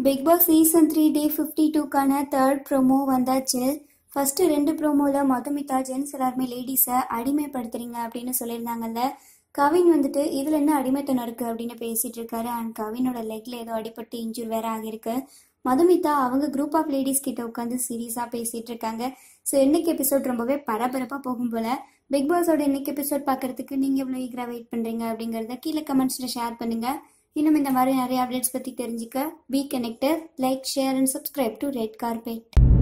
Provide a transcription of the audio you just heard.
big Boss season three day fifty டூக்கான third promo வந்தாச்சு first ரெண்டு ப்ரோமோவில் மதுமிதா ஜென்ஸ் எல்லாருமே லேடிஸை அடிமைப்படுத்துறீங்க அப்படின்னு சொல்லியிருந்தாங்கல்ல கவின் வந்துட்டு இதில் என்ன அடிமைத்தனம் இருக்குது அப்படின்னு பேசிட்டு இருக்காரு அண்ட் கவினோட லெக்ல ஏதோ அடிபட்டு இன்ஜூர் வேற ஆகியிருக்கு மதுமிதா அவங்க குரூப் ஆஃப் லேடிஸ் கிட்ட உட்காந்து சீரியஸாக பேசிட்டு இருக்காங்க ஸோ இன்னைக்கு எபிசோட் ரொம்பவே பரபரப்பாக போகும் போல பிக் பாஸோட இன்னைக்கு எபிசோட் பார்க்கறதுக்கு நீங்கள் எவ்வளோ ஈகராக வெயிட் பண்ணுறீங்க அப்படிங்கிறத கீழே கமெண்ட்ஸில் ஷேர் பண்ணுங்க இன்னும் இந்த மாதிரி நிறைய அப்டேட்ஸ் பற்றி தெரிஞ்சுக்க be connected like share and subscribe to red carpet